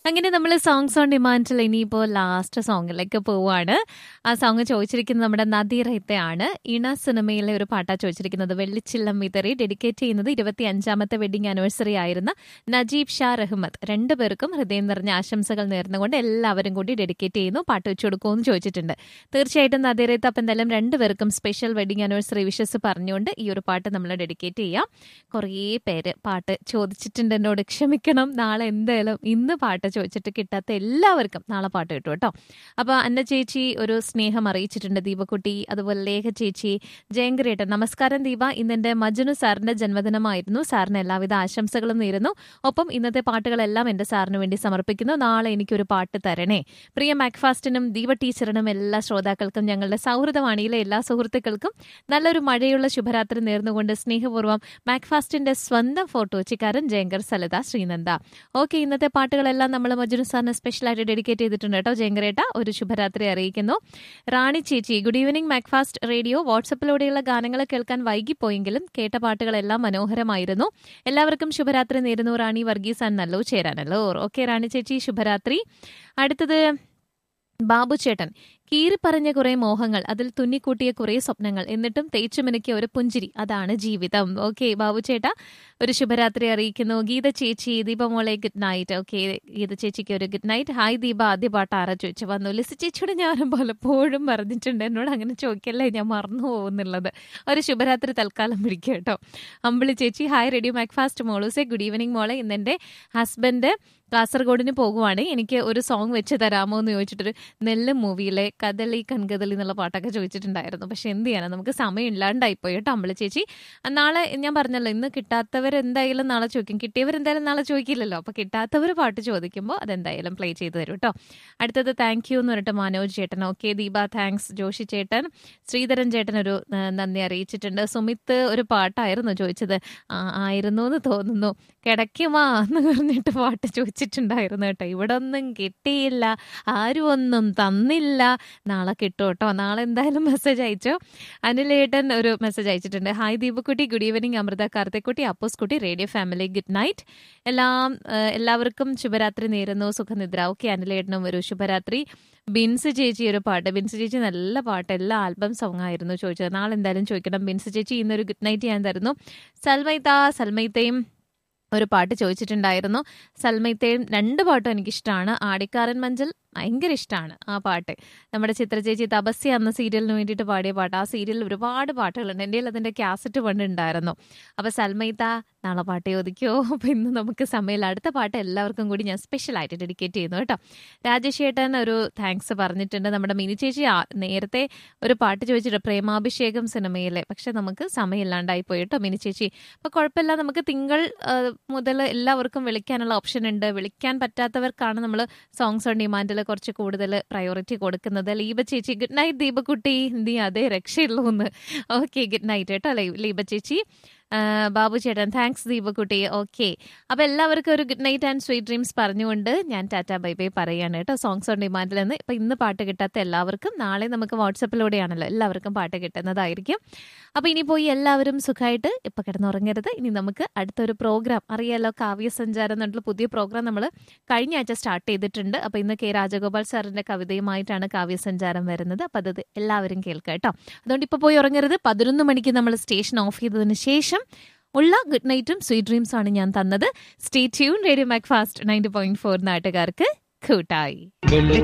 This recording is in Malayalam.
അങ്ങനെ നമ്മൾ സോങ്സ് ഓൺ ഡിമാൻഡിൽ ഇനിയിപ്പോൾ ലാസ്റ്റ് സോങ്ങിലേക്ക് പോവാണ് ആ സോങ് ചോദിച്ചിരിക്കുന്നത് നമ്മുടെ നദി റൈത്തയാണ് ഇണ സിനിമയിലെ ഒരു പാട്ടാ ചോദിച്ചിരിക്കുന്നത് വെള്ളിച്ചില്ലം വിതറി ഡെഡിക്കേറ്റ് ചെയ്യുന്നത് ഇരുപത്തി അഞ്ചാമത്തെ വെഡിങ് ആനിവേഴ്സറി ആയിരുന്ന നജീബ് ഷാ റഹ്മത്ത് രണ്ടുപേർക്കും ഹൃദയം നിറഞ്ഞ ആശംസകൾ നേർന്നുകൊണ്ട് എല്ലാവരും കൂടി ഡെഡിക്കേറ്റ് ചെയ്യുന്നു പാട്ട് വെച്ചു കൊടുക്കുമെന്ന് ചോദിച്ചിട്ടുണ്ട് തീർച്ചയായിട്ടും നദി റൈത്ത അപ്പം എന്തായാലും രണ്ടുപേർക്കും സ്പെഷ്യൽ വെഡിങ് ആനിവേഴ്സറി വിഷസ് പറഞ്ഞുകൊണ്ട് ഈ ഒരു പാട്ട് നമ്മൾ ഡെഡിക്കേറ്റ് ചെയ്യാം കുറേ പേര് പാട്ട് ചോദിച്ചിട്ടുണ്ട് എന്നോട് ക്ഷമിക്കണം നാളെ എന്തായാലും ഇന്ന് പാട്ട് ചോദിച്ചിട്ട് കിട്ടാത്ത എല്ലാവർക്കും നാളെ പാട്ട് കിട്ടും കേട്ടോ അപ്പോൾ അന്ന ചേച്ചി ഒരു സ്നേഹം അറിയിച്ചിട്ടുണ്ട് ദീപക്കുട്ടി അതുപോലെ ലേഖ ചേച്ചി ജയങ്കരേട്ടൻ നമസ്കാരം ദീപ ഇന്നെന്റെ മജുനു സാറിന്റെ ജന്മദിനമായിരുന്നു സാറിന് എല്ലാവിധ ആശംസകളും നേരുന്നു ഒപ്പം ഇന്നത്തെ പാട്ടുകളെല്ലാം എന്റെ സാറിന് വേണ്ടി സമർപ്പിക്കുന്നു നാളെ എനിക്കൊരു പാട്ട് തരണേ പ്രിയ മാക്ഫാസ്റ്റിനും ദീപ ടീച്ചറിനും എല്ലാ ശ്രോതാക്കൾക്കും ഞങ്ങളുടെ സൗഹൃദവാണിയിലെ എല്ലാ സുഹൃത്തുക്കൾക്കും നല്ലൊരു മഴയുള്ള ശുഭരാത്രി നേർന്നുകൊണ്ട് സ്നേഹപൂർവ്വം മാക്ഫാസ്റ്റിന്റെ സ്വന്തം ഫോട്ടോച്ചിക്കാരൻ ജയങ്കർ സലിത ശ്രീനന്ദ ഓക്കെ ഇന്നത്തെ പാട്ടുകളെല്ലാം നമ്മൾ മജുനു സാറിന് സ്പെഷ്യലായിട്ട് ഡെഡിക്കേറ്റ് ചെയ്തിട്ടുണ്ട് കേട്ടോ ജയങ്കരേട്ട ഒരു ശുഭരാത്രി അറിയിക്കുന്നു റാണി ചേച്ചി ഗുഡ് ഈവനിങ് മാക്ഫാസ്റ്റ് റേഡിയോ വാട്സപ്പിലൂടെയുള്ള ഗാനങ്ങൾ കേൾക്കാൻ വൈകിപ്പോയെങ്കിലും കേട്ട പാട്ടുകളെല്ലാം മനോഹരമായിരുന്നു എല്ലാവർക്കും ശുഭരാത്രി നേരുന്നു റാണി വർഗീസ് ആൻഡ് നല്ലോ ചേരാനല്ലോ ഓക്കെ റാണി ചേച്ചി ശുഭരാത്രി അടുത്തത് ബാബു ചേട്ടൻ കീറിപ്പറഞ്ഞ കുറെ മോഹങ്ങൾ അതിൽ തുന്നിക്കൂട്ടിയ കുറെ സ്വപ്നങ്ങൾ എന്നിട്ടും തേച്ചുമിനുക്കിയ ഒരു പുഞ്ചിരി അതാണ് ജീവിതം ഓക്കെ ബാബു ചേട്ടാ ഒരു ശുഭരാത്രി അറിയിക്കുന്നു ഗീത ചേച്ചി ദീപമോളെ ഗുഡ് നൈറ്റ് ഓക്കെ ഗീത ചേച്ചിക്ക് ഒരു ഗുഡ് നൈറ്റ് ഹായ് ദീപ ആദ്യ പാട്ട് ആരാ ചോദിച്ചു വന്നു ലിസി ചേച്ചിയോട് ഞാൻ പലപ്പോഴും പറഞ്ഞിട്ടുണ്ട് എന്നോട് അങ്ങനെ ചോദിക്കല്ലേ ഞാൻ മറന്നു പോകുന്നുള്ളത് ഒരു ശുഭരാത്രി തൽക്കാലം പിടിക്കുക കേട്ടോ അമ്പിളി ചേച്ചി ഹായ് റെഡിയോ മാക്ഫാസ്റ്റ് മോളൂസെ ഗുഡ് ഈവനിങ് മോളെ ഇന്നെൻ്റെ ഹസ്ബൻഡ് കാസർഗോഡിന് പോകുവാണ് എനിക്ക് ഒരു സോങ് വെച്ച് തരാമോ എന്ന് ചോദിച്ചിട്ടൊരു നെല്ല് മൂവിയിലെ കദളി കൺകദളി എന്നുള്ള പാട്ടൊക്കെ ചോദിച്ചിട്ടുണ്ടായിരുന്നു പക്ഷെ എന്ത് ചെയ്യാനാ നമുക്ക് സമയം ഇല്ലാണ്ടായിപ്പോയി കേട്ടോ അമ്പളി ചേച്ചി നാളെ ഞാൻ പറഞ്ഞല്ലോ ഇന്ന് കിട്ടാത്തവർ എന്തായാലും നാളെ ചോദിക്കും കിട്ടിയവർ എന്തായാലും നാളെ ചോദിക്കില്ലല്ലോ അപ്പൊ കിട്ടാത്തവർ പാട്ട് ചോദിക്കുമ്പോൾ അതെന്തായാലും പ്ലേ ചെയ്ത് തരും കേട്ടോ അടുത്തത് താങ്ക് യു എന്ന് പറഞ്ഞിട്ട് മനോജ് ചേട്ടൻ ഓക്കെ ദീപ താങ്ക്സ് ജോഷി ചേട്ടൻ ശ്രീധരൻ ചേട്ടൻ ഒരു നന്ദി അറിയിച്ചിട്ടുണ്ട് സുമിത്ത് ഒരു പാട്ടായിരുന്നു ചോദിച്ചത് ആയിരുന്നു എന്ന് തോന്നുന്നു കിടക്കുമാ എന്ന് പറഞ്ഞിട്ട് പാട്ട് ചോദിച്ചിട്ടുണ്ടായിരുന്നു കേട്ടോ ഇവിടെ ഒന്നും കിട്ടിയില്ല ആരും ഒന്നും തന്നില്ല നാളെ കിട്ടും കേട്ടോ നാളെ എന്തായാലും മെസ്സേജ് അയച്ചോ അനിലേട്ടൻ ഒരു മെസ്സേജ് അയച്ചിട്ടുണ്ട് ഹായ് ദീപക്കുട്ടി ഗുഡ് ഈവനിങ് അമൃത കാർത്തിക്കുട്ടി അപ്പോസ് കുട്ടി റേഡിയോ ഫാമിലി ഗുഡ് നൈറ്റ് എല്ലാം എല്ലാവർക്കും ശുഭരാത്രി നേരുന്നു സുഖനിദ്ര ഓക്കെ അനിലേട്ടനും ഒരു ശുഭരാത്രി ബിൻസ് ചേച്ചി ഒരു പാട്ട് ബിൻസ് ചേച്ചി നല്ല പാട്ട് എല്ലാ ആൽബം സോങ് ആയിരുന്നു ചോദിച്ചത് നാളെ എന്തായാലും ചോദിക്കണം ബിൻസ് ചേച്ചി ഇന്നൊരു ഗുഡ് നൈറ്റ് ഞാൻ തരുന്നു സൽമൈത്ത സൽമൈത്തയും ഒരു പാട്ട് ചോദിച്ചിട്ടുണ്ടായിരുന്നു സൽമൈത്തയും രണ്ട് പാട്ടും എനിക്കിഷ്ടമാണ് ആടിക്കാരൻ മഞ്ചൽ ഭയങ്കര ഇഷ്ടമാണ് ആ പാട്ട് നമ്മുടെ ചിത്രചേച്ചി തപസ്യ എന്ന സീരിയലിന് വേണ്ടിയിട്ട് പാടിയ പാട്ട് ആ സീരിയലിൽ ഒരുപാട് പാട്ടുകളുണ്ട് എൻ്റെ അതിൻ്റെ ക്യാസറ്റ് പണ്ട് ഉണ്ടായിരുന്നു അപ്പോൾ സൽമൈത്ത നാളെ പാട്ട് ചോദിക്കുമോ അപ്പോൾ ഇന്ന് നമുക്ക് സമയമില്ല അടുത്ത പാട്ട് എല്ലാവർക്കും കൂടി ഞാൻ സ്പെഷ്യലായിട്ട് ഡെഡിക്കേറ്റ് ചെയ്യുന്നു കേട്ടോ രാജേഷ് ഏട്ടൻ ഒരു താങ്ക്സ് പറഞ്ഞിട്ടുണ്ട് നമ്മുടെ മിനി ചേച്ചി നേരത്തെ ഒരു പാട്ട് ചോദിച്ചിട്ട് പ്രേമാഭിഷേകം സിനിമയിലെ പക്ഷെ നമുക്ക് സമയമില്ലാണ്ടായി പോയി കേട്ടോ മിനി ചേച്ചി അപ്പോൾ കുഴപ്പമില്ല നമുക്ക് തിങ്കൾ മുതൽ എല്ലാവർക്കും വിളിക്കാനുള്ള ഓപ്ഷൻ ഉണ്ട് വിളിക്കാൻ പറ്റാത്തവർക്കാണ് നമ്മൾ സോങ്സ് ഓൺ ഡിമാൻഡിൽ കുറച്ച് കൂടുതൽ പ്രയോറിറ്റി കൊടുക്കുന്നത് ലീബ ചേച്ചി ഗുഡ് നൈറ്റ് ദീപക്കുട്ടി നീ അതേ രക്ഷയുള്ളൂ എന്ന് ഓക്കെ ഗുഡ് നൈറ്റ് കേട്ടോ ലീബ ചേച്ചി ബാബു ചേട്ടൻ താങ്ക്സ് ദീപക്കുട്ടി ഓക്കെ അപ്പൊ എല്ലാവർക്കും ഒരു good night and sweet dreams പറഞ്ഞുകൊണ്ട് ഞാൻ ടാറ്റ ബൈ ബൈ പറയാണ് കേട്ടോ സോങ്സ് ഓൺ ഡിമാൻഡിൽ നിന്ന് ഇപ്പൊ ഇന്ന് പാട്ട് കിട്ടാത്ത എല്ലാവർക്കും നാളെ നമുക്ക് വാട്സപ്പിലൂടെയാണല്ലോ എല്ലാവർക്കും പാട്ട് കിട്ടുന്നതായിരിക്കും അപ്പൊ ഇനി പോയി എല്ലാവരും സുഖമായിട്ട് ഇപ്പൊ കിടന്നുറങ്ങരുത് ഇനി നമുക്ക് അടുത്തൊരു പ്രോഗ്രാം അറിയാലോ കാവ്യസഞ്ചാരം എന്നുള്ള പുതിയ പ്രോഗ്രാം നമ്മൾ കഴിഞ്ഞ ആഴ്ച സ്റ്റാർട്ട് ചെയ്തിട്ടുണ്ട് അപ്പൊ ഇന്ന് കെ രാജഗോപാൽ സാറിന്റെ കവിതയുമായിട്ടാണ് കാവ്യസഞ്ചാരം വരുന്നത് അപ്പൊ അത് എല്ലാവരും കേൾക്കുക കേട്ടോ അതുകൊണ്ട് ഇപ്പൊ പോയി ഉറങ്ങരുത് പതിനൊന്ന് മണിക്ക് നമ്മൾ സ്റ്റേഷൻ ഓഫ് ചെയ്തതിന് ശേഷം ഉള്ള ഗുഡ് നൈറ്റും സ്വീറ്റ് ഡ്രീംസ് ആണ് ഞാൻ തന്നത് stay tune radio Macfast ninety point four നാട്ടുകാർക്ക് കൂട്ടായി